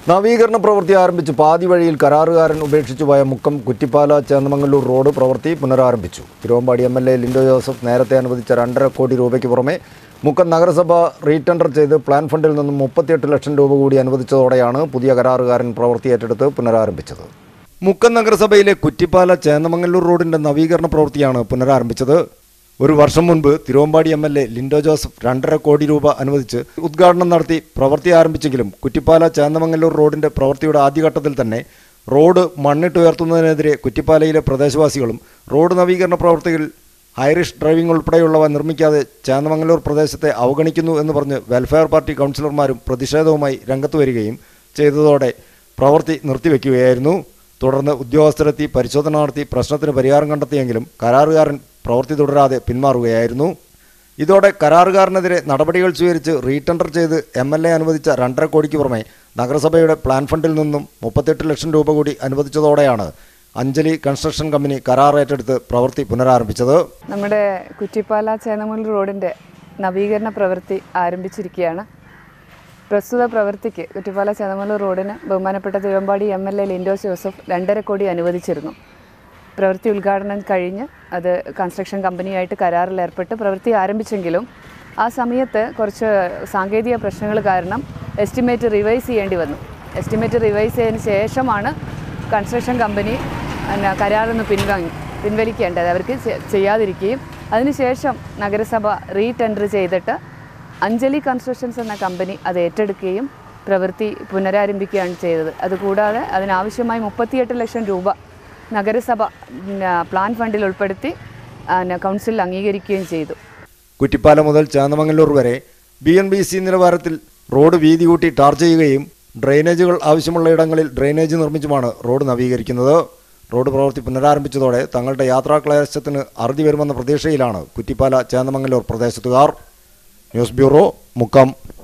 നവീകരണ പ്രവൃത്തി ആരംഭിച്ച് പാതി വഴിയിൽ കരാറുകാരൻ ഉപേക്ഷിച്ചു പോയ മുക്കം കുറ്റിപ്പാല ചേന്നമംഗല്ലൂർ റോഡ് പ്രവൃത്തി പുനരാരംഭിച്ചു Thiruvambady M L A Lindo Joseph നേരത്തെ അനുവദിച്ച രണ്ടര കോടി രൂപയ്ക്ക് പുറമെ മുക്കം നഗരസഭ റീടെൻഡർ ചെയ്ത് പ്ലാൻ ഫണ്ടിൽ നിന്നും മുപ്പത്തിയെട്ട് ലക്ഷം രൂപ കൂടി അനുവദിച്ചതോടെയാണ് പുതിയ കരാറുകാരൻ പ്രവൃത്തി ഏറ്റെടുത്ത് പുനരാരംഭിച്ചത് മുക്കം നഗരസഭയിലെ കുറ്റിപ്പാല ചേന്നമംഗല്ലൂർ റോഡിന്റെ നവീകരണ പ്രവൃത്തിയാണ് പുനരാരംഭിച്ചത് ഒരു വർഷം മുൻപ് Thiruvambady M L A Lindo Joseph രണ്ടര കോടി രൂപ അനുവദിച്ച് ഉദ്ഘാടനം നടത്തി പ്രവൃത്തി ആരംഭിച്ചെങ്കിലും കുറ്റിപ്പാല ചേന്നമംഗല്ലൂർ റോഡിന്റെ പ്രവൃത്തിയുടെ ആദ്യഘട്ടത്തിൽ തന്നെ റോഡ് മണ്ണിട്ടുയർത്തുന്നതിനെതിരെ കുറ്റിപ്പാലയിലെ പ്രദേശവാസികളും റോഡ് നവീകരണ പ്രവൃത്തികൾ ഐറിഷ് ഡ്രൈവിംഗ് ഉൾപ്പെടെയുള്ളവ നിർമ്മിക്കാതെ ചേന്നമംഗല്ലൂർ പ്രദേശത്തെ അവഗണിക്കുന്നു എന്ന് പറഞ്ഞ് വെൽഫെയർ പാർട്ടി കൗൺസിലർമാരും പ്രതിഷേധവുമായി രംഗത്ത് വരികയും ചെയ്തതോടെ പ്രവൃത്തി നിർത്തിവെക്കുകയായിരുന്നു തുടർന്ന് ഉദ്യോഗസ്ഥരെത്തി പരിശോധന നടത്തി പ്രശ്നത്തിന് പരിഹാരം കണ്ടെത്തിയെങ്കിലും കരാറുകാരൻ പ്രവൃത്തി തുടരാതെ പിന്മാറുകയായിരുന്നു ഇതോടെ കരാറുകാരനെതിരെ നടപടികൾ സ്വീകരിച്ച് റീടെൻഡർ ചെയ്ത് എം എൽ എ അനുവദിച്ച രണ്ടര കോടിക്ക് പുറമെ നഗരസഭയുടെ പ്ലാൻ ഫണ്ടിൽ നിന്നും മുപ്പത്തെട്ട് ലക്ഷം രൂപ കൂടി അനുവദിച്ചതോടെയാണ് അഞ്ജലി കൺസ്ട്രക്ഷൻ കമ്പനി കരാർ ഏറ്റെടുത്ത് പ്രവൃത്തി പുനരാരംഭിച്ചത് നമ്മുടെ കുറ്റിപ്പാല ചേന്നമംഗലൂർ റോഡിൻ്റെ നവീകരണ പ്രവൃത്തി ആരംഭിച്ചിരിക്കുകയാണ് പ്രസ്തുത പ്രവൃത്തിക്ക് കുറ്റിപ്പാല ചേന്നമംഗലൂർ റോഡിന് ബഹുമാനപ്പെട്ട തിരുവമ്പാടി എം എൽ എ ലിൻഡോസ് ജോസഫ് രണ്ടര കോടി അനുവദിച്ചിരുന്നു പ്രവൃത്തി ഉദ്ഘാടനം കഴിഞ്ഞ് അത് കൺസ്ട്രക്ഷൻ കമ്പനിയായിട്ട് കരാറിൽ ഏർപ്പെട്ട് പ്രവൃത്തി ആരംഭിച്ചെങ്കിലും ആ സമയത്ത് കുറച്ച് സാങ്കേതിക പ്രശ്നങ്ങൾ കാരണം എസ്റ്റിമേറ്റ് റിവൈസ് ചെയ്യേണ്ടി വന്നു എസ്റ്റിമേറ്റ് റിവൈസ് ചെയ്തതിന് ശേഷമാണ് കൺസ്ട്രക്ഷൻ കമ്പനി പിന്നെ കരാറിൽ നിന്ന് പിൻവാങ്ങി പിൻവലിക്കേണ്ടത് അവർക്ക് ചെ- ചെയ്യാതിരിക്കുകയും അതിനുശേഷം നഗരസഭ റീടെൻഡർ ചെയ്തിട്ട് അഞ്ജലി കൺസ്ട്രക്ഷൻസ് എന്ന കമ്പനി അത് ഏറ്റെടുക്കുകയും പ്രവൃത്തി പുനരാരംഭിക്കുകയാണ് ചെയ്തത് അതുകൂടാതെ അതിനാവശ്യമായി മുപ്പത്തിയെട്ട് ലക്ഷം രൂപ നഗരസഭ പിന്നെ, പ്ലാൻ ഫണ്ടിൽ ഉൾപ്പെടുത്തി പിന്നെ, കൗൺസിൽ അംഗീകരിക്കുകയും ചെയ്തു കുറ്റിപ്പാല മുതൽ ചേന്നമംഗല്ലൂർ വരെ ബി എൻ ബി സി നിലവാരത്തിൽ റോഡ് വീതി കൂട്ടി ടാർ ചെയ്യുകയും ഡ്രെയിനേജുകൾ ആവശ്യമുള്ള ഇടങ്ങളിൽ ഡ്രെയിനേജ് നിർമ്മിച്ചുമാണ് റോഡ് നവീകരിക്കുന്നത് റോഡ് പ്രവൃത്തി പുനരാരംഭിച്ചതോടെ തങ്ങളുടെ യാത്രാക്ലേശത്തിന് അറുതി വരുമെന്ന പ്രതീക്ഷയിലാണ് കുറ്റിപ്പാല ചേന്നമംഗല്ലൂർ പ്രദേശത്തുകാർ ന്യൂസ് ബ്യൂറോ മുക്കം